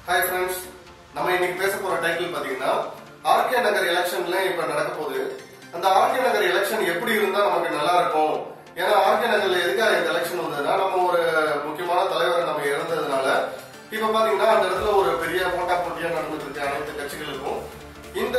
Hi friends நம்ம இன்னைக்கு பேச போற டைட்டில் பாத்தீங்கன்னா ஆர்கே நகர் எலெக்ஷன்ல இப்ப நடக்க போகுது அந்த ஆர்கே நகர் எலெக்ஷன் எப்படி இருந்தா நமக்கு நல்லா இருக்கும் ஏன்னா ஆர்கே நகர்ல எதுக்காக இந்த எலெக்ஷன் வந்ததுன்னா நம்ம ஒரு முக்கியமான தலைவரை நம்ம இழந்ததுனால இப்ப பாத்தீங்கன்னா அந்த இடத்துல ஒரு பெரிய போட்டா போட்டியா நடந்துட்டு இருக்கு அனைத்து கட்சிகளுக்கும் இந்த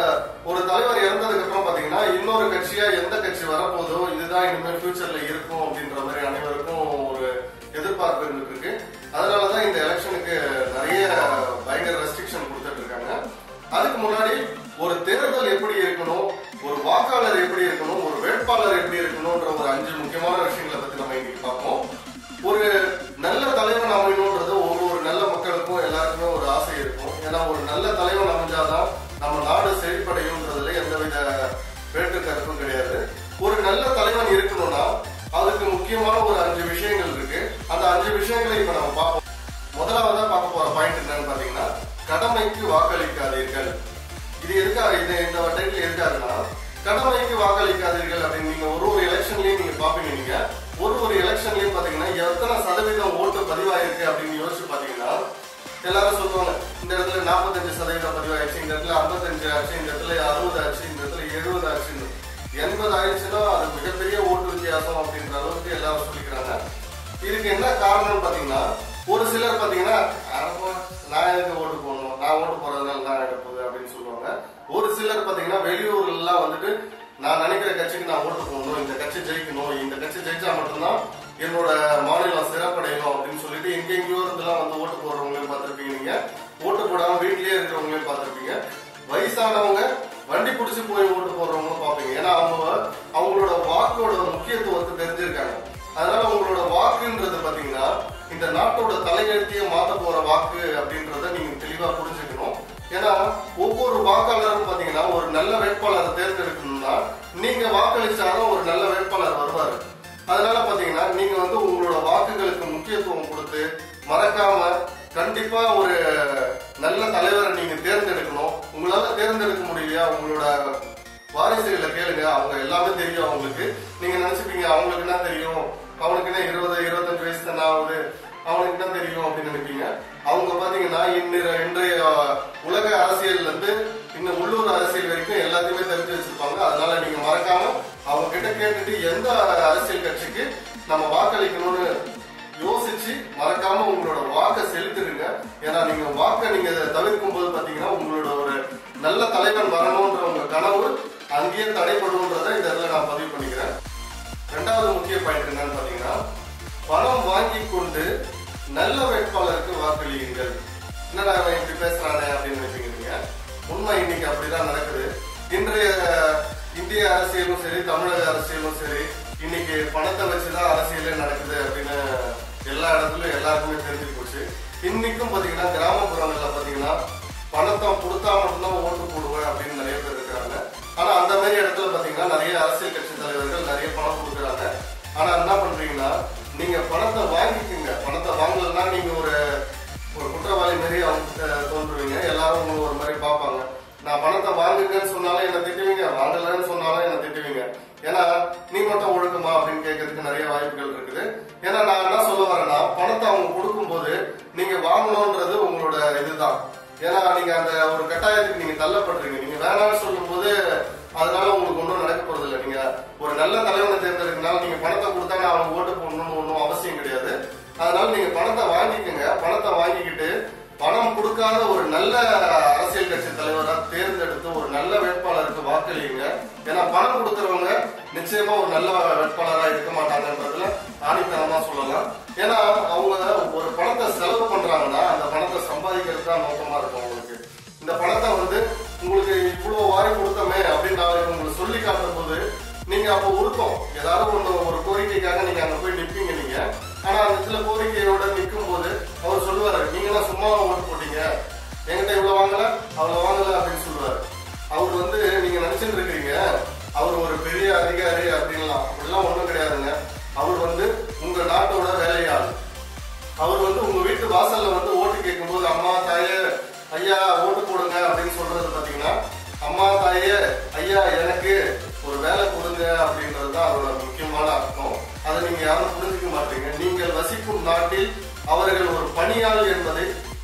ஒரு தலைவர் இறந்ததுக்கு அப்புறம் பாத்தீங்கன்னா இன்னொரு கட்சியா எந்த கட்சி வரப்போதோ இதுதான் இனிமேல் ஃபியூச்சர்ல இருக்கும் அப்படின்ற மாதிரி அனைவருக்கும் ஒரு எதிர்பார்ப்பு இருந்துட்டு இருக்கு அதனாலதான் இந்த எலெக்ஷனுக்கு நிறைய பயங்கர ரெஸ்ட்ரிக்ஷன் கொடுத்துட்டு இருக்காங்க அதுக்கு முன்னாடி ஒரு தேர்தல் எப்படி இருக்கணும் ஒரு வாக்காளர் எப்படி இருக்கணும் ஒரு வேட்பாளர் எப்படி இருக்கணும்ன்ற ஒரு அஞ்சு முக்கியமான விஷயங்களை பத்தி நம்ம இன்னைக்கு பார்ப்போம் ஒரு நல்ல தலைவன் அமையணுன்றது ஒவ்வொரு நல்ல மக்களுக்கும் எல்லாருக்குமே ஒரு ஆசை இருக்கும் ஏன்னா ஒரு நல்ல தலைவன் அமைஞ்சாதான் நம்ம நாடு செழிப்படையும்ன்றதுல எந்தவித வேற்று கருத்தும் கிடையாது ஒரு நல்ல தலைவன் இருக்கணும்னா அதுக்கு முக்கியமான ஒரு அஞ்சு விஷயங்கள் இருக்கு அந்த அஞ்சு விஷயங்களை இப்ப நம்ம பார்ப்போம் முதலாவதா பார்க்க போற பாயிண்ட் என்னன்னு பாத்தீங்கன்னா கடமைக்கு வாக்களிக்காதீர்கள் இது எதுக்காக இது இந்த டைட்டில் எதுக்காகனா கடமைக்கு வாக்களிக்காதீர்கள் அப்படின்னு நீங்க ஒரு ஒரு எலெக்ஷன்லயும் நீங்க பாப்பீங்க நீங்க ஒரு ஒரு எலெக்ஷன்லயும் பாத்தீங்கன்னா எத்தனை சதவீதம் ஓட்டு பதிவாயிருக்கு அப்படின்னு யோசிச்சு பாத்தீங்கன்னா எல்லாரும் சொல்லுவாங்க இந்த இடத்துல நாற்பத்தஞ்சு சதவீதம் பதிவாயிடுச்சு இந்த இடத்துல ஐம்பத்தஞ்சு ஆச்சு இந்த இடத்துல அறுபது ஆச்சு இந்த இடத்துல எழுபது ஆச்சுன்னு எண்பது ஆயிடுச்சுன்னா அது மிகப்பெரிய ஓட்டு வித்தியாசம் அப்படின்ற அளவுக்கு எல்லாரும் சொல்லிக்கிறாங்க இதுக்கு என்ன காரணம்னு பாத்தீங்கன்னா ஒரு சிலர் பாத்தீங்கன்னா "அடப்பா, நான் எதுக்கு ஓட்டு போடணும் நான் ஓட்டு போறதுனால நான் எடுக்க போகுது அப்படின்னு சொல்லுவாங்க ஒரு சிலர் பாத்தீங்கன்னா வெளியூர்ல எல்லாம் வந்துட்டு நான் நினைக்கிற கட்சிக்கு நான் ஓட்டு போடணும் இந்த கட்சி ஜெயிக்கணும் இந்த கட்சி ஜெயிச்சா மட்டும்தான் என்னோட மாநிலம் சிறப்படையணும் அப்படின்னு சொல்லிட்டு எங்கெங்கயோ இருந்தெல்லாம் வந்து ஓட்டு போடுறவங்களையும் பார்த்திருப்பீங்க நீங்க ஓட்டு போடாம வீட்லயே இருக்கிறவங்களையும் பார்த்திருப்பீங்க வயசானவங்க வண்டி பிடிச்சி போய் ஓட்டு போடுறவங்களும் பார்ப்பீங்க ஏன்னா அவங்க அவங்களோட வாக்கோட முக்கியத்துவத்தை தெரிஞ்சிருக்காங்க அதனால உங்களோட வாக்குன்றது பாத்தீங்கன்னா இந்த நாட்டோட தலையெழுத்தையே மாத்த போற வாக்கு அப்படின்றத நீங்க தெளிவா புரிஞ்சுக்கணும் ஏன்னா ஒவ்வொரு வாக்காளரும் பாத்தீங்கன்னா ஒரு நல்ல வேட்பாளரை தேர்ந்தெடுக்கணும்னா நீங்க வாக்களிச்சாலும் ஒரு நல்ல வேட்பாளர் வருவாரு அதனால பாத்தீங்கன்னா நீங்க வந்து உங்களோட வாக்குகளுக்கு முக்கியத்துவம் கொடுத்து மறக்காம கண்டிப்பா ஒரு நல்ல தலைவரை நீங்க தேர்ந்தெடுக்கணும் உங்களால தேர்ந்தெடுக்க முடியலையா உங்களோட வாரிசுகளை கேளுங்க அவங்க எல்லாமே தெரியும் அவங்களுக்கு நீங்க நினைச்சுப்பீங்க அவங்களுக்கு என்ன தெரியும் அவனுக்கு என்ன இருபது இருபத்தஞ்சு வயசு தானே ஆகுது அவனுக்கு என்ன தெரியும் அப்படின்னு நினைப்பீங்க அவங்க பாத்தீங்கன்னா இன்றைய இன்றைய உலக அரசியல்ல இருந்து இன்னும் உள்ளூர் அரசியல் வரைக்கும் எல்லாத்தையுமே தெரிஞ்சு வச்சிருப்பாங்க அதனால நீங்க மறக்காம அவங்க கிட்ட கேட்டுட்டு எந்த அரசியல் கட்சிக்கு நம்ம வாக்களிக்கணும்னு யோசிச்சு மறக்காம உங்களோட வாக்கை செலுத்திடுங்க ஏன்னா நீங்க வாக்கை நீங்க தவிர்க்கும் போது பாத்தீங்கன்னா உங்களோட ஒரு நல்ல தலைவன் வரணும்ன்ற உங்க கனவு அங்கேயே தடைப்படுன்றதை இந்த இடத்துல நான் பதிவு பண்ணிக்கிறேன் ரெண்டாவது முக்கிய பாயிண்ட் என்னன்னு பாத்தீங்கன்னா பணம் வாங்கி கொண்டு நல்ல வேட்பாளருக்கு வாக்களியுங்கள் என்னடா இவன் இப்படி பேசுறானே அப்படின்னு நினைப்பீங்க நீங்க உண்மை இன்னைக்கு அப்படிதான் நடக்குது இன்றைய இந்திய அரசியலும் சரி தமிழக அரசியலும் சரி இன்னைக்கு பணத்தை வச்சுதான் அரசியலே நடக்குது அப்படின்னு எல்லா இடத்துலயும் எல்லாருக்குமே தெரிஞ்சு போச்சு இன்னைக்கும் பாத்தீங்கன்னா கிராமப்புறங்கள்ல பாத்தீங்கன்னா பணத்தை கொடுத்தா மட்டும்தான் ஓட்டு போடுவேன் அப்படின்னு நிறைய பேர் இருக்காங்க ஆனா அந்த மாதிரி இடத்துல பாத்தீங்கன்னா நிறைய அரசியல் கட்சி தலைவர்கள் நிறைய பணம் கொடுக்குறாங்க ஆனா என்ன பண்றீங்கன்னா நீங்க பணத்தை வாங்கிக்கோங்க பணத்தை வாங்கலன்னா நீங்க ஒரு ஒரு குற்றவாளி மாரி அவங்க தோன்றுவீங்க எல்லாரும் உங்களை ஒரு மாதிரி பார்ப்பாங்க நான் பணத்தை வாங்குங்கன்னு சொன்னாலும் என்ன திட்டுவீங்க வாங்கலன்னு சொன்னாலும் என்ன திட்டுவீங்க ஏன்னா நீ மட்டும் ஒழுக்கமா அப்படின்னு கேட்கறதுக்கு நிறைய வாய்ப்புகள் இருக்குது ஏன்னா நான் என்ன சொல்ல வரேன்னா பணத்தை அவங்க கொடுக்கும்போது நீங்க வாங்கணும்ன்றது உங்களோட இதுதான் ஏன்னா நீங்க அந்த ஒரு கட்டாயத்துக்கு நீங்க தள்ளப்படுறீங்க நீங்க வேணாம்னு சொல்லும்போது அதனால உங்களுக்கு ஒன்றும் நடக்க போறது இல்லை நீங்க ஒரு நல்ல தலைவனை தேர்ந்தெடுக்கனால நீங்க பணத்தை கொடுத்தா நான் அவங்க ஓட்டு போடணும்னு ஒன்றும் அவசியம் கிடையாது அதனால நீங்க பணத்தை வாங்கிக்கோங்க பணத்தை வாங்கிக்கிட்டு பணம் கொடுக்காத ஒரு நல்ல அரசியல் கட்சி தலைவரா தேர்ந்தெடுத்து ஒரு நல்ல வேட்பாளருக்கு வாக்களியுங்க ஏன்னா பணம் கொடுக்கறவங்க நிச்சயமா ஒரு நல்ல வேட்பாளரா இருக்க மாட்டாங்கன்றதுல ஆணித்தனமா சொல்லலாம் ஏன்னா அவங்க ஒரு பணத்தை செலவு பண்றாங்கன்னா அந்த பணத்தை சம்பாதிக்கிறது தான் நோக்கமா இருக்கும் அவங்களுக்கு இந்த பணத்தை வந்து உங்களுக்கு இவ்வளவு வாரி கொடுத்தமே அப்படின்னு நாளைக்கு உங்களுக்கு சொல்லி காட்டும் போது நீங்க அப்போ உருத்தம் ஏதாவது ஒண்ணு ஒரு கோரிக்கைக்காக நீங்க அங்க போய் நிப்பீங்க நீங்க ஆனா அந்த சில கோரிக்கையோட நிற்கும் போது அவர் சொல்லுவாரு நீங்க எல்லாம் சும்மா ஓட்டு போட்டீங்க என்கிட்ட இவ்வளவு வாங்கல அவ்வளவு வாங்கல அப்படின்னு சொல்லுவாரு அவர் வந்து நீங்க நினைச்சிட்டு இருக்கீங்க அவர் ஒரு பெரிய அதிகாரி அப்படின்லாம் அப்படிலாம் ஒண்ணும் கிடையாதுங்க அவர் வந்து உங்க நாட்டோட வேலையாள் அவர் வந்து உங்க வீட்டு வாசல்ல வந்து ஓட்டு கேட்கும்போது அம்மா தாயே ஐயா ஓட்டு போடுங்க அப்படின்னு சொல்றது பாத்தீங்கன்னா அம்மா தாயே ஐயா எனக்கு ஒரு வேலை கொடுங்க அப்படின்றது தான் அதோட முக்கியமான அர்த்தம் அதை நீங்க யாரும் புரிஞ்சுக்க மாட்டீங்க நீங்கள் வசிக்கும் நாட்டில் அவர்கள் ஒரு பணியாள் என்பதை நீங்கள்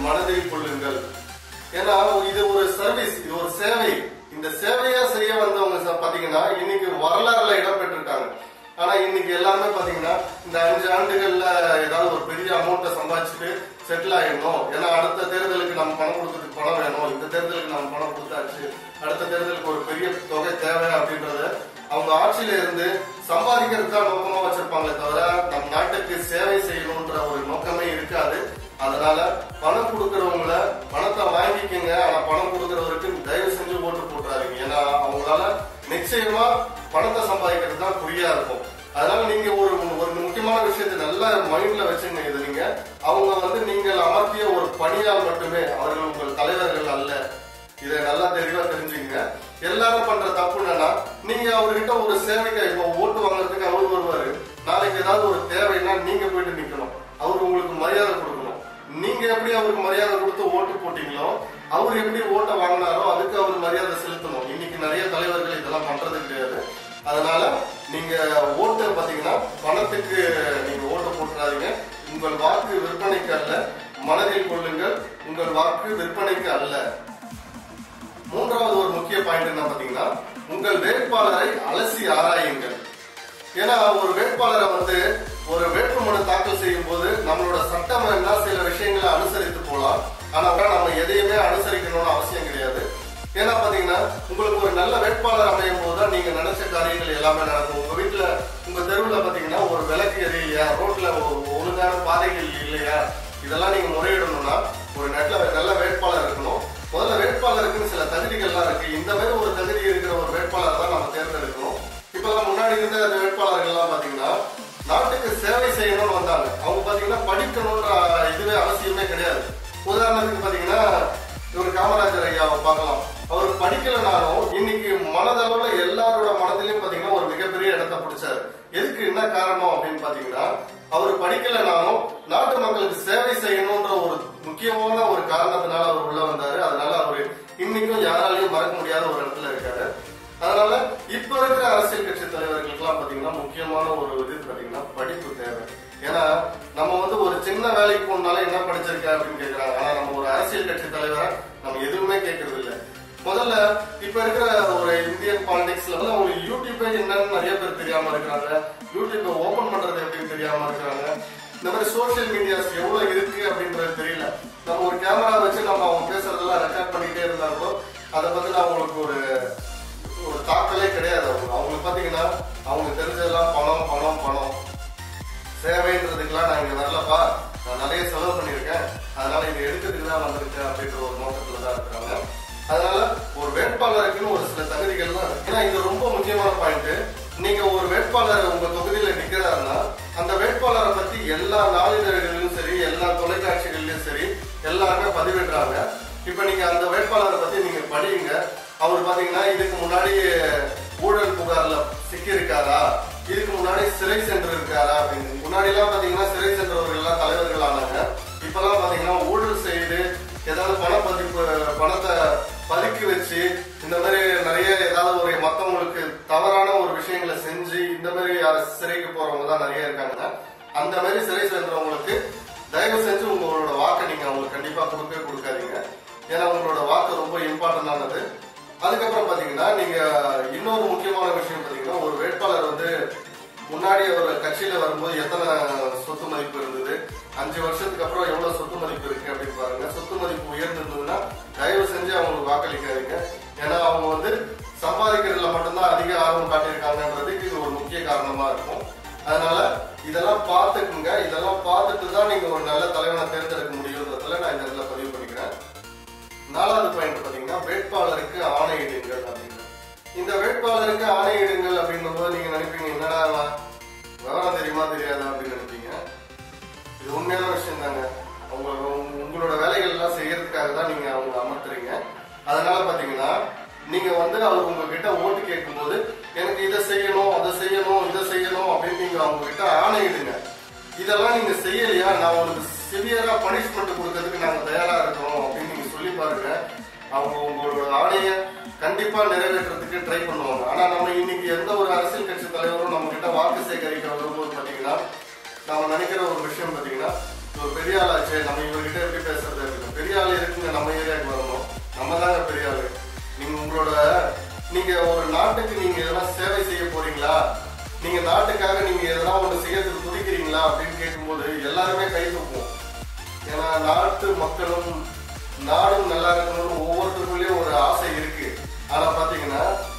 மனதில் கொள்ளுங்கள் ஏன்னா இது ஒரு சர்வீஸ் இது ஒரு சேவை இந்த சேவையா செய்ய வந்தவங்க ச- பாத்தீங்கன்னா இன்னைக்கு வரலாறுல இடம் பெற்றிருக்காங்க ஆனா இன்னைக்கு எல்லாமே பாத்தீங்கன்னா இந்த அஞ்சு ஆண்டுகள்ல ஏதாவது ஒரு பெரிய அமௌண்ட்டை சம்பாதிச்சுட்டு செட்டில் ஆயிடணும் ஏன்னா அடுத்த தேர்தலுக்கு நம்ம பணம் கொடுக்கறதுக்கு பணம் வேணும் இந்த தேர்தலுக்கு நம்ம பணம் கொடுத்தாச்சு அடுத்த தேர்தலுக்கு ஒரு பெரிய தொகை தேவை அப்படின்றத அவங்க ஆட்சியில இருந்து சம்பாதிக்கிறதுக்கா நோக்கமா வச்சிருப்பாங்களே தவிர நம் நாட்டுக்கு சேவை செய்யணும்ன்ற ஒரு நோக்கமே இருக்காது அதனால பணம் கொடுக்கறவங்கள பணத்தை வாங்கிக்கங்க ஆனா பணம் கொடுக்கறவருக்கு தயவு செஞ்சு ஓட்டு போட்டுறாதீங்க ஏன்னா அவங்களால நிச்சயமா பணத்தை சம்பாதிக்கிறது தான் குறியா இருக்கும் அதனால நீங்க ஒரு ஒரு முக்கியமான விஷயத்தை நல்லா மைண்ட்ல வச்சுங்க இது நீங்க அவங்க வந்து நீங்கள் அமர்த்திய ஒரு பணியால் மட்டுமே அவர்கள் உங்கள் தலைவர்கள் அல்ல இதை நல்லா தெளிவா தெரிஞ்சுங்க எல்லாரும் பண்ற தப்பு என்னன்னா நீங்க அவர்கிட்ட ஒரு சேவைக்கு இப்போ ஓட்டு வாங்குறதுக்கு அவர் வருவாரு நாளைக்கு ஏதாவது ஒரு தேவைன்னா நீங்க போயிட்டு நிக்கணும் அவர் உங்களுக்கு மரியாதை கொடுக்கணும் நீங்க எப்படி அவருக்கு மரியாதை கொடுத்து ஓட்டு போட்டீங்களோ அவர் எப்படி ஓட்டை வாங்கினாரோ அதுக்கு அவர் மரியாதை செலுத்தணும் இன்னைக்கு நிறைய தலைவர்கள் இதெல்லாம் பண்றது கிடையாது அதனால நீங்க ஓட்டு பாத்தீங்கன்னா பணத்துக்கு நீங்க ஓட்டு போட்டுறாதீங்க உங்கள் வாக்கு விற்பனைக்கு அல்ல மனதில் கொள்ளுங்கள் உங்கள் வாக்கு விற்பனைக்கு அல்ல மூன்றாவது ஒரு முக்கிய பாயிண்ட் என்ன பாத்தீங்கன்னா உங்கள் வேட்பாளரை அலசி ஆராயுங்கள் ஏன்னா ஒரு வேட்பாளரை வந்து ஒரு வேட்புமனு தாக்கல் செய்யும் போது நம்மளோட சட்டம் என்ன சில விஷயங்களை அனுசரித்து போலாம் ஆனா நம்ம எதையுமே அனுசரிக்கணும்னு அவசியம் கிடையாது ஏன்னா பாத்தீங்கன்னா உங்களுக்கு ஒரு நல்ல வேட்பாளர் அமையும் போது தான் நீங்க நினைச்ச காரியங்கள் எல்லாமே நடக்கும் உங்க வீட்டுல உங்க தெருவுல பாத்தீங்கன்னா ஒரு விளக்கு எரியலையா ரோட்ல ஒரு ஒழுங்கான பாதைகள் இல்லையா இதெல்லாம் நீங்க முறையிடணும்னா ஒரு நல்ல நல்ல வேட்பாளர் இருக்கணும் முதல்ல வேட்பாளருக்குன்னு சில தகுதிகள்லாம் இருக்கு இந்த மாதிரி ஒரு தகுதி இருக்கிற ஒரு வேட்பாளர் தான் நம்ம தேர்ந்தெடுக்கணும் இப்பெல்லாம் முன்னாடி இருந்த அந்த வேட்பாளர்கள்லாம் பாத்தீங்கன்னா நாட்டுக்கு சேவை செய்யணும்னு வந்தாங்க அவங்க பாத்தீங்கன்னா படிக்கணும்ன்ற இதுவே அவசியமே கிடையாது உதாரணத்துக்கு பாத்தீங்கன்னா இவர் காமராஜர் ஐயாவை பார்க்கலாம் அவர் படிக்கலனாலும் இன்னைக்கு மனதளவுல எல்லாரோட மனதிலையும் பாத்தீங்கன்னா ஒரு மிகப்பெரிய இடத்தை பிடிச்சாரு எதுக்கு என்ன காரணம் அப்படின்னு பாத்தீங்கன்னா அவர் படிக்கலனாலும் நாட்டு மக்களுக்கு சேவை செய்யணும்ன்ற ஒரு முக்கியமான ஒரு காரணத்தினால அவர் உள்ள வந்தாரு அதனால அவர் இன்னைக்கும் யாராலையும் மறக்க முடியாத ஒரு இடத்துல இருக்காரு அதனால இப்ப இருக்கிற அரசியல் கட்சி தலைவர்களுக்கெல்லாம் பாத்தீங்கன்னா முக்கியமான ஒரு இது பாத்தீங்கன்னா படிப்பு தேவை ஏன்னா நம்ம வந்து ஒரு சின்ன வேலைக்கு போனாலும் என்ன படிச்சிருக்க அப்படின்னு கேக்குறாங்க ஆனா நம்ம ஒரு அரசியல் கட்சி தலைவரை நம்ம எதுவுமே கேட்கறது இல்ல முதல்ல இப்ப இருக்கிற ஒரு இந்தியன் பாலிடிக்ஸ்ல வந்து அவங்களுக்கு யூடியூபே என்னன்னு நிறைய பேர் தெரியாம இருக்கிறாங்க யூடியூப் ஓபன் பண்றது எப்படின்னு தெரியாம இருக்கிறாங்க இந்த மாதிரி சோஷியல் மீடியாஸ் எவ்வளவு இருக்கு அப்படின்றது தெரியல நம்ம ஒரு கேமரா வச்சு நம்ம அவங்க பேசுறதெல்லாம் ரெக்கார்ட் பண்ணிக்கிட்டே இருந்தாலும் அதை பத்தி அவங்களுக்கு ஒரு ஒரு தாக்கலே கிடையாது அவங்க அவங்களுக்கு பாத்தீங்கன்னா அவங்க தெரிஞ்சதெல்லாம் பணம் பணம் பணம் சேவைன்றதுக்கெல்லாம் நான் இங்க வரலப்பா நான் நிறைய செலவு பண்ணியிருக்கேன் அதனால இதை எடுக்கிறதுக்கு தான் வந்திருக்கேன் அப்படின்ற ஒரு நோக்கத்துல தான் இருக்கிறாங்க அதனால ஒரு வேட்பாளருக்குன்னு ஒரு சில தகுதிகள்லாம் இருக்கு ஏன்னா இது ரொம்ப முக்கியமான பாயிண்ட் நீங்க ஒரு வேட்பாளர் உங்க தொகுதியில நிக்கிறாருன்னா அந்த வேட்பாளரை பத்தி எல்லா நாளிதழ்களிலும் சரி எல்லா தொலைக்காட்சிகளிலும் சரி எல்லாருமே பதிவிடுறாங்க இப்ப நீங்க அந்த வேட்பாளரை பத்தி நீங்க படியுங்க அவர் பாத்தீங்கன்னா இதுக்கு முன்னாடி ஊழல் புகார்ல சிக்கி இருக்காரா இதுக்கு முன்னாடி சிறை சென்று இருக்காரா அப்படின்னு முன்னாடி எல்லாம் பாத்தீங்கன்னா சிறை சென்றவர்கள் எல்லாம் தலைவர்கள் ஆனாங்க இப்பெல்லாம் பாத்தீங்கன்னா ஊழல் செய்து ஏதாவது பண பதிப்பு பணத்தை பதுக்கி வச்சு இந்த மாதிரி நிறைய ஏதாவது ஒரு மத்தவங்களுக்கு தவறான ஒரு விஷயங்களை செஞ்சு இந்த மாதிரி சிறைக்கு போறவங்க தான் நிறைய இருக்காங்க அந்த மாதிரி சிறை சென்றவங்களுக்கு தயவு செஞ்சு உங்களோட வாக்கை நீங்க அவங்களுக்கு கண்டிப்பா கொடுக்கவே கொடுக்காதீங்க ஏன்னா உங்களோட வாக்கு ரொம்ப இம்பார்ட்டன்டானது அதுக்கப்புறம் பாத்தீங்கன்னா நீங்க இன்னொரு முக்கியமான விஷயம் பாத்தீங்கன்னா ஒரு வேட்பாளர் வந்து முன்னாடி அவர் கட்சியில வரும்போது எத்தனை சொத்து மதிப்பு இருந்தது அஞ்சு வருஷத்துக்கு அப்புறம் எவ்வளவு சொத்து மதிப்பு இருக்கு அப்படின்னு பாருங்க சொத்து மதிப்பு உயர்ந்திருந்ததுன்னா தயவு செஞ்சு அவங்களுக்கு வாக்களிக்காதீங்க ஏன்னா அவங்க வந்து சம்பாதிக்கிறதுல மட்டும்தான் அதிக ஆர்வம் காட்டியிருக்காங்கன்றதுக்கு இது ஒரு முக்கிய காரணமா இருக்கும் அதனால இதெல்லாம் பார்த்துக்குங்க இதெல்லாம் பார்த்துட்டு தான் நீங்க ஒரு நல்ல தலைவனை தேர்ந்தெடுக்க முடியுன்றதுல நான் இந்த இடத்துல பதிவு பண்ணிக்கிறேன் நாலாவது பாயிண்ட் பாத்தீங்கன்னா வேட்பாளருக்கு ஆணையிடுங்கள் அப்படின்னு இந்த வேட்பாளருக்கு ஆணையிடுங்கள் அப்படின்னும் போது நீங்க நினைப்பீங்க என்னடா இவன் விவரம் தெரியுமா தெரியாதா அப்படின்னு நினைப்பீங்க இது உண்மையான விஷயம் தாங்க உங்களோட உங்களோட வேலைகள் எல்லாம் செய்யறதுக்காக தான் நீங்க அவங்க அமர்த்துறீங்க அதனால பாத்தீங்கன்னா நீங்க வந்து அவர் உங்ககிட்ட ஓட்டு கேட்கும்போது எனக்கு இதை செய்யணும் அதை செய்யணும் இதை செய்யணும் அப்படின்னு நீங்க அவங்க கிட்ட ஆணையிடுங்க இதெல்லாம் நீங்க செய்யலையா நான் உங்களுக்கு சிவியரா பனிஷ்மெண்ட் கொடுக்கறதுக்கு நாங்க தயாரா இருக்கிறோம் அப்படின்னு நீங்க சொல்லி பாருங்க அவங்க உங்களோட ஆணைய கண்டிப்பா நிறைவேற்றுறதுக்கு ட்ரை பண்ணுவாங்க ஆனா நம்ம இன்னைக்கு எந்த ஒரு அரசியல் கட்சி தலைவரும் நம்ம கிட்ட வாக்கு சேகரிக்க வரும்போது பாத்தீங்கன்னா நாம நினைக்கிற ஒரு விஷயம் பாத்தீங்கன்னா ஒரு பெரிய ஆளாச்சு நம்ம இவர்கிட்ட எப்படி பேசுறது அப்படின்னு நாட்டு மக்களும் நாடும் நல்லா இருக்கணும்னு ஒவ்வொருத்தருக்குள்ளேயும் ஒரு ஆசை இருக்கு ஆனா பாத்தீங்கன்னா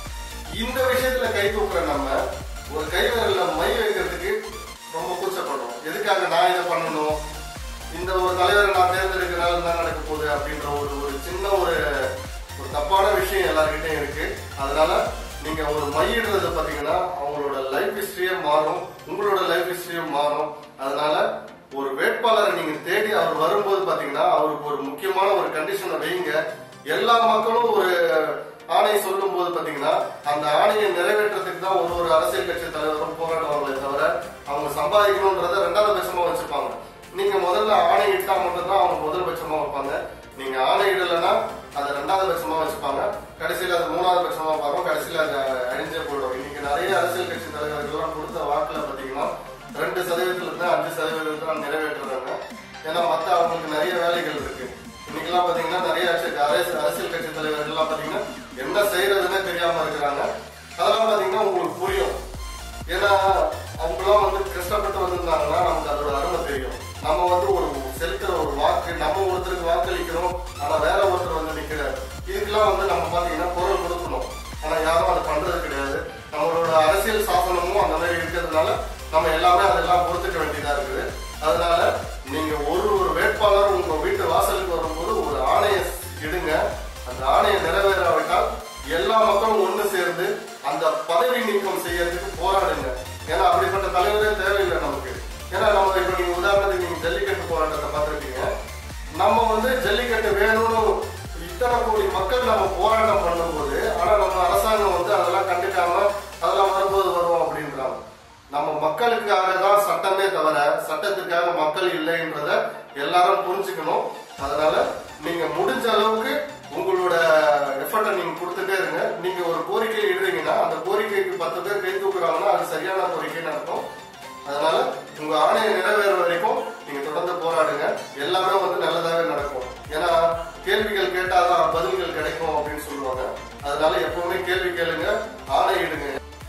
இந்த விஷயத்துல கை தூக்குற நம்ம ஒரு கை விரல்ல மை வைக்கிறதுக்கு ரொம்ப கூச்சப்படுறோம் எதுக்காக நான் இதை பண்ணணும் இந்த ஒரு தலைவரை நான் தேர்ந்தெடுக்கிறனால என்ன நடக்க போகுது அப்படின்ற ஒரு ஒரு சின்ன ஒரு ஒரு தப்பான விஷயம் எல்லார்கிட்டயும் இருக்கு அதனால நீங்க ஒரு மையிடுறது பாத்தீங்கன்னா அவங்களோட லைஃப் ஹிஸ்டரியே மாறும் உங்களோட லைஃப் ஹிஸ்டரியும் மாறும் அதனால ஒரு வேட்பாளரை நீங்க தேடி அவர் வரும்போது பாத்தீங்கன்னா அவருக்கு ஒரு முக்கியமான ஒரு கண்டிஷனை வைங்க எல்லா மக்களும் ஒரு ஆணை சொல்லும் போது பாத்தீங்கன்னா அந்த ஆணையை நிறைவேற்றத்துக்கு தான் ஒரு ஒரு அரசியல் கட்சி தலைவரும் போராடுவாங்களே தவிர அவங்க சம்பாதிக்கணும்ன்றத ரெண்டாவது பட்சமா வச்சுப்பாங்க நீங்க முதல்ல ஆணை இட்டா மட்டும்தான் அவங்க முதல் பட்சமா வைப்பாங்க நீங்க ஆணை இடலைன்னா அதை ரெண்டாவது பட்சமா வச்சுப்பாங்க கடைசியில அது மூணாவது பட்சமா பார்ப்போம் கடைசியில அது அழிஞ்சே போயிடும் இன்னைக்கு நிறைய அரசியல் கட்சி தலைவர்கள்லாம் கொடுத்த வாக்குல பாத்தீங்கன்னா ரெண்டு சதவீதத்துல இருந்து அஞ்சு சதவீதத்துல தான் நிறைவேற்றுறாங்க ஏன்னா மத்த அவங்களுக்கு நிறைய வேலைகள் இருக்கு இன்னைக்கெல்லாம் பாத்தீங்கன்னா நிறைய அரசியல் அரசியல் அரசியல் கட்சி தலைவர்கள்லாம் பாத்தீங்கன்னா என்ன செய்யறதுன்னே தெரியாம இருக்கிறாங்க அதெல்லாம் பாத்தீங்கன்னா உங்களுக்கு புரியும் ஏன்னா அவங்களாம் வந்து கஷ்டப்பட்டு வந்திருந்தாங்கன்னா நமக்கு அதோட அருமை தெரியும் நம்ம வந்து ஒரு செலுத்துற ஒரு வாக்கு நம்ம ஒருத்தருக்கு வாக்களிக்கிறோம் ஆனா வேற ஒருத்தர் வந்து நிக்கிறார் இதுக்கெல்லாம் வந்து நம்ம பாத்தீங்கன்னா குரல் கொடுக்கணும் ஆனா யாரும் அதை பண்றது கிடையாது நம்மளோட அரசியல் சாசனமும் அந்த மாதிரி இருக்கிறதுனால நம்ம எல்லாமே அதெல்லாம் பொறுத்துக்க வேண்டியதா இருக்குது அதனால நீங்க ஒரு ஒரு வேட்பாளர் உங்க வீட்டு வாசலுக்கு வரும்போது ஒரு ஆணையை இடுங்க அந்த ஆணையை நிறைவேறாவிட்டால் எல்லா மக்களும் ஒண்ணு சேர்ந்து அந்த பதவி நீக்கம் செய்யறதுக்கு போராடுங்க ஏன்னா அப்படிப்பட்ட தலைவரே தேவையில்லை நமக்கு ஏன்னா நம்ம இப்ப நீங்க உதாரணத்துக்கு நீங்க ஜல்லிக்கட்டு போராட்டத்தை பார்த்திருப்பீங்க நம்ம வந்து ஜல்லிக்கட்டு வேணும்னு இத்தனை கோடி மக்கள் நம்ம போராட்டம் பண்ணும்போது ஆனா நம்ம அரசாங்கம் வந்து அதெல்லாம் கண்டுக்காம அதெல்லாம் வரும்போது வரும் அப்படின்றாங்க நம்ம மக்களுக்காக தான் சட்டமே தவிர சட்டத்துக்காக மக்கள் இல்லைன்றத எல்லாரும் புரிஞ்சுக்கணும் அதனால நீங்க முடிஞ்ச அளவுக்கு உங்களோட எஃபர்ட்டை நீங்க கொடுத்துட்டே இருங்க நீங்க ஒரு கோரிக்கை இடுறீங்கன்னா அந்த கோரிக்கைக்கு பத்து பேர் கை தூக்குறாங்கன்னா அது சரியான கோரிக்கைன்னு அர்த்தம் அதனால உங்க ஆணையை நிறைவேற வரைக்கும் நீங்க தொடர்ந்து போராடுங்க எல்லாமே வந்து நல்லதாவே நடக்கும் ஏன்னா கேள்விகள் கேட்டாதான் பதில்கள் கிடைக்கும் அப்படின்னு சொல்லுவாங்க அதனால எப்பவுமே கேள்வி கேளுங்க ஆணையிடுங்க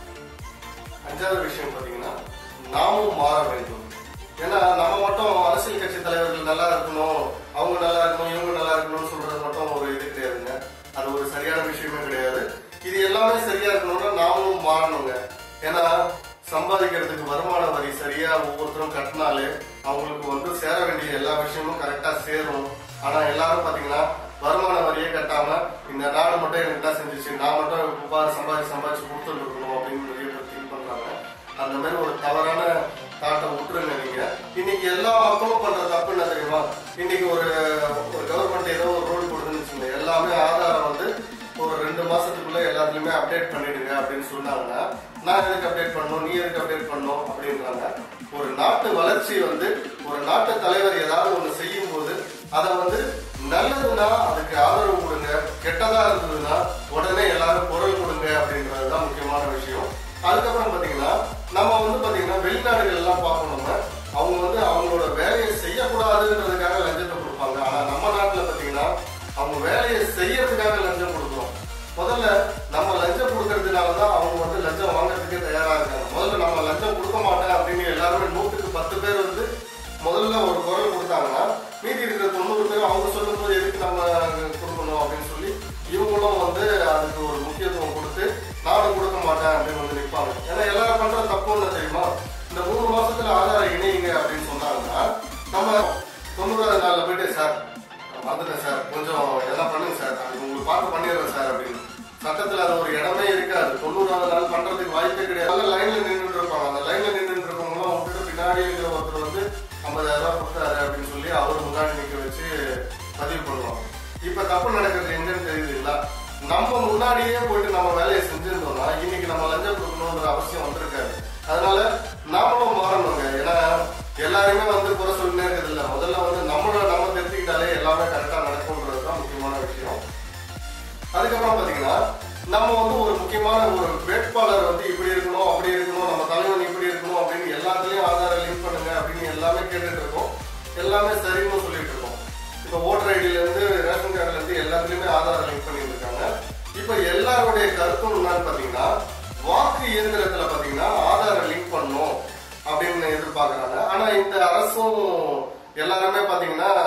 அஞ்சாவது விஷயம் பாத்தீங்கன்னா நாமும் மாற வேண்டும் ஏன்னா நம்ம மட்டும் அரசியல் கட்சி தலைவர்கள் நல்லா இருக்கணும் அவங்க நல்லா இருக்கணும் இவங்க நல்லா இருக்கணும்னு சொல்றது மட்டும் ஒரு இது கிடையாதுங்க அது ஒரு சரியான விஷயமே கிடையாது இது எல்லாமே சரியா இருக்கணும்னா நாமும் மாறணுங்க ஏன்னா சம்பாதிக்கிறதுக்கு வருமான வரி சரியா ஒவ்வொருத்தரும் கட்டினாலே அவங்களுக்கு வந்து சேர வேண்டிய எல்லா விஷயமும் கரெக்டா சேரும் ஆனா எல்லாரும் பாத்தீங்கன்னா வருமான வரியே கட்டாம இந்த நாடு மட்டும் எனக்கு தான் செஞ்சுச்சு நான் மட்டும் பாரு சம்பாதிச்சு சம்பாதிச்சு கொடுத்துட்டு இருக்கணும் அப்படின்னு நிறைய பேர் திங்க் பண்றாங்க அந்த மாதிரி ஒரு தவறான தாட்டை விட்டுருங்க நீங்க இன்னைக்கு எல்லா மக்களும் பண்ற தப்பு என்ன தெரியுமா இன்னைக்கு ஒரு ஒரு கவர்மெண்ட் ஏதோ ஒரு ரோல் கொடுக்குன்னு வச்சுக்கோங்க எல்லாமே ஆதாரம் வந்து ஒரு ரெண்டு மாசத்துக்குள்ள எல்லாத்துலயுமே அப்டேட் பண்ணிடுங்க அப்படின்னு சொன்னாங்கன்னா நான் எதுக்கு அப்டேட் பண்ணணும் நீ எதுக்கு அப்டேட் பண்ணணும் அப்படின்றாங்க ஒரு நாட்டு வளர்ச்சி வந்து ஒரு நாட்டு தலைவர் ஏதாவது ஒண்ணு செய்யும் போது அதை வந்து நல்லதுன்னா அதுக்கு ஆதரவு கொடுங்க கெட்டதா இருந்ததுன்னா உடனே எல்லாரும் குரல் கொடுங்க அப்படின்றதுதான் முக்கியமான விஷயம் அதுக்கப்புறம் பாத்தீங்கன்னா நம்ம வந்து பாத்தீங்கன்னா வெளிநாடுகள் எல்லாம் பார்க்கணும் நம்ம அவங்க வந்து அவங்களோட வேலையை செய்யக்கூடாதுன்றதுக்காக லஞ்சத்தை கொடுப்பாங்க ஆனா நம்ம நாட்டுல பாத்தீங்கன்னா அவங்க வேலையை செய்யறதுக்காக லஞ்சம் கொடுக்குறோம் முதல்ல நம்ம லஞ்சம் கொடுக்கறதுனாலதான் அவங்க வந்து லஞ்சம் வாங்குறதுக்கே தயாரா இருக்காங்க முதல்ல நம்ம லஞ்சம் கொடுக்க மாட்டேன் அப்படின்னு எல்லாருமே நூற்றுக்கு பத்து பேர் வந்து முதல்ல ஒரு குரல் கொடுத்தாங்கன்னா மீதி இருக்கிற தொண்ணூறு பேர் அவங்க சொல்லும் போது எதுக்கு நம்ம கொடுக்கணும் அப்படின்னு சொல்லி இவங்களும் வந்து அதுக்கு ஒரு முக்கியத்துவம் கொடுத்து நானும் கொடுக்க மாட்டேன் அப்படின்னு வந்து நிற்பாங்க ஏன்னா எல்லாரும் பண்ற தப்பு ஒண்ணு தெரியுமா இந்த மூணு மாசத்துல ஆதாரம் இணையுங்க அப்படின்னு சொன்னாங்கன்னா நம்ம தொண்ணூறாவது நாள்ல போயிட்டு சார் வந்துட்டேன் சார் கொஞ்சம் எல்லாம் பண்ணுங்க சார் அது உங்களுக்கு பார்த்து பண்ணிடுறேன் சார் அப்படின்னு சட்டத்துல அது ஒரு இடமே இருக்காது தொண்ணூறாவது நாள் பண்றதுக்கு வாய்ப்பே கிடையாது நல்ல லைன்ல நின்றுட்டு இருப்பாங்க அந்த லைன்ல நின்றுட்டு இருக்கவங்களும் விட்டுட்டு பின்னாடி இருக்கிற ஒருத்தர் வந்து ஐம்பதாயிரம் ரூபாய் கொடுத்தாரு அப்படின்னு சொல்லி அவர் முன்னாடி நிக்க வச்சு பதிவு பண்ணுவாங்க இப்ப தப்பு நடக்கிறது எங்கன்னு தெரியுதுங்களா நம்ம முன்னாடியே போயிட்டு நம்ம வேலையை செஞ்சிருந்தோம்னா இன்னைக்கு நம்ம லஞ்சம் கொடுக்கணுன்ற அவசியம் வந்திருக்காது அதனால நாமளும் மாறணுங்க ஏன்னா எல்லாருமே வந்து குறை சொல்லினே இருக்கிறது இல்ல முதல்ல வந்து நம்மள நம்ம தெரிஞ்சுக்கிட்டாலே எல்லாமே கரெக்டா நடக்கும்ன்றது தான் முக்கியமான விஷயம் அதுக்கப்புறம் பாத்தீங்கன்னா நம்ம வந்து ஒரு முக்கியமான ஒரு வேட்பாளர் வந்து இப்படி இருக்கணும் அப்படி இருக்கணும் நம்ம தலைவன் இப்படி இருக்கணும் அப்படின்னு எல்லாத்துலயும் ஆதாரம் லிங்க் பண்ணுங்க அப்படின்னு எல்லாமே கேட்டுட்டு இருக்கோம் எல்லாமே சரின்னு சொல்லிட்டு இருக்கோம் இப்ப ஓட்டர் ஐடியில இருந்து ரேஷன் கார்டுல இருந்து எல்லாத்துலயுமே ஆதாரம் லிங்க் பண்ணிட்டு இருக்காங்க இப்ப எல்லாருடைய கருத்தும் என்னன்னு பாத்தீங்கன்னா வாக்கு இயந்திரத்துல பாத்தீங்கன்னா ஆதாரம் லிங்க் பண்ணணும் அப்படின்னு எதிர்பார்க்கறாங்க ஆனா இந்த அரசும் எல்லாருமே பாத்தீங்கன்னா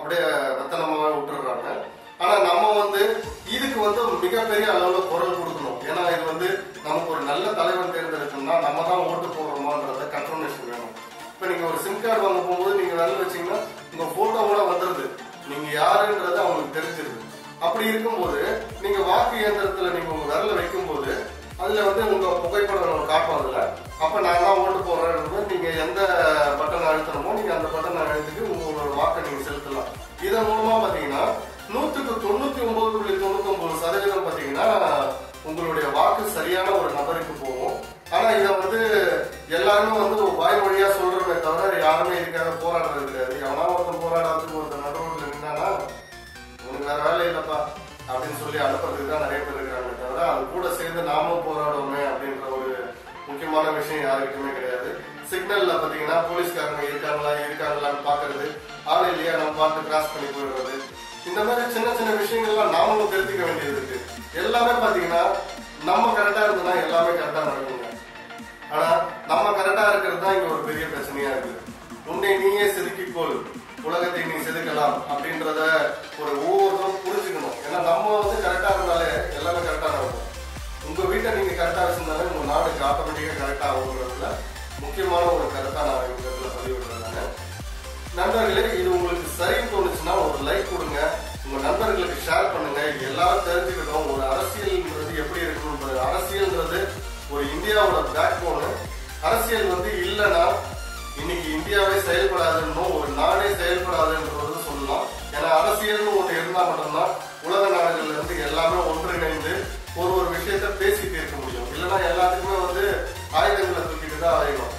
அப்படியே ரத்தனமாவே விட்டுடுறாங்க ஆனா நம்ம வந்து இதுக்கு வந்து மிகப்பெரிய அளவுல குரல் கொடுக்கணும் ஏன்னா இது வந்து நமக்கு ஒரு நல்ல தலைவன் தேர்ந்தெடுக்கணும்னா நம்ம தான் ஓட்டு போடுறோமான்றத கன்ஃபர்மேஷன் வேணும் இப்ப நீங்க ஒரு சிம் கார்டு வாங்க போகும்போது நீங்க விரல் வச்சீங்கன்னா உங்க போட்டோவோட வந்துருது நீங்க யாருன்றது அவங்களுக்கு தெரிஞ்சிருது அப்படி இருக்கும்போது நீங்க வாக்கு இயந்திரத்துல நீங்க உங்க விரல வைக்கும்போது அதுல வந்து உங்க புகைப்படம் காட்டும் அதுல அப்ப நான் தான் ஓட்டு போடுறேன் நீங்க எந்த பட்டன் அழுத்தணுமோ நீங்க அந்த பட்டன் அழுத்திட்டு உங்களோட வாக்கை நீங்க செலுத்தலாம் இதன் மூலமா பாத்தீங்கன்னா நூற்றுக்கு தொண்ணூத்தி ஒன்பது புள்ளி தொண்ணூத்தி ஒன்பது சதவீதம் பாத்தீங்கன்னா உங்களுடைய வாக்கு சரியான ஒரு நபருக்கு போகும் ஆனா இத வந்து எல்லாருமே வந்து ஒரு வாய்மொழியா சொல்றமே தவிர யாருமே இதுக்காக போராடுறது கிடையாது எவனா ஒருத்தன் போராடாதுக்கு ஒருத்தன் நடுவில் நின்னானா உனக்கு வேற வேலை இல்லப்பா அப்படின்னு சொல்லி அனுப்புறதுக்கு தான் நிறைய பேர் இருக்கிறாங்க தவிர அது கூட சேர்ந்து நாமும் போராடுவோமே அப்படின்ற ஒரு முக்கியமான விஷயம் யாருக்குமே கிடையாது சிக்னல்ல பாத்தீங்கன்னா போலீஸ்காரங்க இருக்காங்களா இருக்காங்களான்னு பாக்குறது ஆள் இல்லையா நம்ம பார்த்து கிராஸ் பண்ணி போயிடுறது இந்த மாதிரி சின்ன சின்ன விஷயங்கள்லாம் நாமளும் தெரிஞ்சுக்க வேண்டியது இருக்கு எல்லாமே பாத்தீங்கன்னா நம்ம கரெக்டா இருந்தோம்னா எல்லாமே கரெக்டா நடக்குங்க ஆனா நம்ம கரெக்டா இருக்கிறது தான் இங்க ஒரு பெரிய பிரச்சனையா இருக்கு உன்னை நீயே செதுக்கிக்கொள் உலகத்தை நீ செதுக்கலாம் அப்படின்றத ஒரு ஒவ்வொருத்தரும் புரிஞ்சுக்கணும் ஏன்னா நம்ம வந்து கரெக்டா இருந்தாலே எல்லாமே கரெக்டா நடக்கும் உங்க வீட்டை நீங்க கரெக்டா வச்சிருந்தாலே உங்க நாடுக்கு ஆட்டோமேட்டிக்கா கரெக்டா ஆகுங்கிறதுல முக்கியமான ஒரு கருத்தா நான் இந்த இடத்துல பதிவிடுறேன் நானு. நண்பர்களே இது உங்களுக்கு சரின்னு தோணுச்சுன்னா ஒரு லைக் கொடுங்க உங்க நண்பர்களுக்கு ஷேர் பண்ணுங்க எல்லாரும் தெரிஞ்சுக்கிட்டோம் ஒரு அரசியல்ன்றது எப்படி இருக்கணும்ன்றது அரசியல்ன்றது ஒரு இந்தியாவோட பேக் போனு அரசியல் வந்து இல்லைன்னா இன்னைக்கு இந்தியாவே செயல்படாதுன்னு ஒரு நாடே செயல்படாதுன்றது சொல்லலாம் ஏன்னா அரசியல்னு ஒண்ணு இருந்தா மட்டும்தான் உலக நாடுகள்ல இருந்து எல்லாமே ஒன்றிணைந்து ஒரு ஒரு விஷயத்த பேசி தீர்க்க முடியும் இல்லைன்னா எல்லாத்துக்குமே வந்து ஆயுதங்களை தூக்கிட்டு தான் அலையணும்